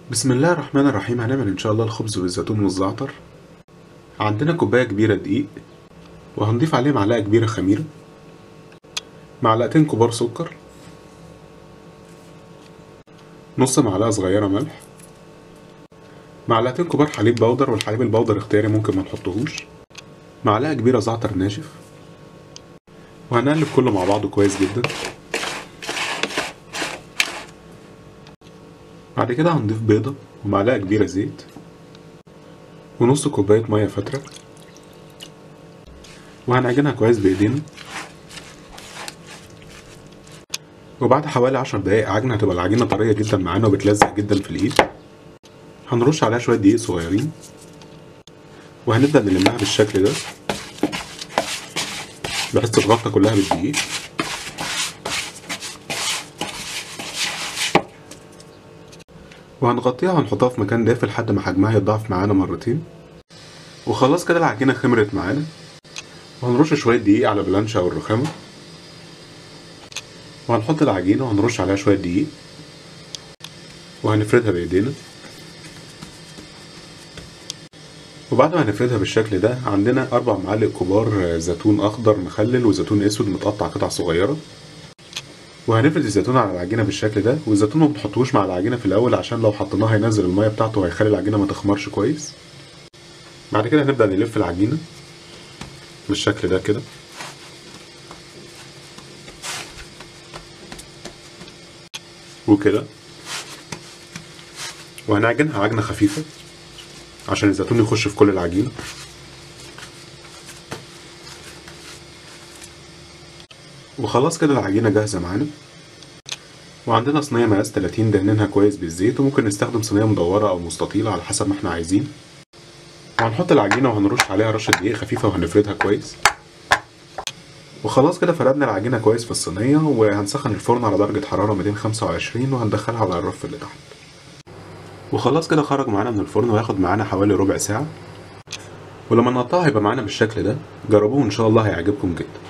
بسم الله الرحمن الرحيم هنعمل ان شاء الله الخبز بالزيتون والزعتر عندنا كوباية كبيرة دقيق وهنضيف عليه معلقة كبيرة خميرة معلقتين كبار سكر نص معلقة صغيرة ملح معلقتين كبار حليب بودر والحليب البودر اختياري ممكن ما نحطهوش معلقة كبيرة زعتر ناشف وهنقلب كله مع بعضه كويس جدا بعد كده هنضيف بيضة ومعلقة كبيرة زيت ونص كوباية مية فترة وهنعجنها كويس بإيدينا وبعد حوالي عشر دقايق عجن هتبقى العجينة طرية جدا معانا وبتلزق جدا في الإيد هنرش عليها شوية دقيق صغيرين وهنبدأ نلمها بالشكل ده بحيث تتغطى كلها بالدقيق وهنغطيها وهنحطها في مكان دافي لحد ما حجمها يتضاعف معانا مرتين وخلاص كده العجينة خمرت معانا وهنرش شوية دقيق على بلانشا أو الرخامة وهنحط العجينة وهنرش عليها شوية دقيق وهنفردها بإيدينا وبعد ما هنفردها بالشكل ده عندنا أربع معالق كبار زيتون أخضر مخلل وزيتون أسود متقطع قطع صغيرة وهنفرد الزيتون على العجينه بالشكل ده والزيتون ما بنحطوش مع العجينه في الاول عشان لو حطيناه هينزل الميه بتاعته وهيخلي العجينه ما تخمرش كويس بعد كده هنبدا نلف العجينه بالشكل ده كده وكده وهنعجنها عجنه خفيفه عشان الزيتون يخش في كل العجينه وخلاص كده العجينة جاهزة معانا وعندنا صينية مقاس 30 دهنينها كويس بالزيت وممكن نستخدم صينية مدورة أو مستطيلة على حسب ما احنا عايزين وهنحط العجينة وهنرش عليها رشة دقيق خفيفة وهنفردها كويس وخلاص كده فردنا العجينة كويس في الصينية وهنسخن الفرن على درجة حرارة 225 وهندخلها على الرف اللي تحت وخلاص كده خرج معانا من الفرن وهياخد معانا حوالي ربع ساعة ولما نقطعها هيبقى معانا بالشكل ده جربوه ان شاء الله هيعجبكم جدا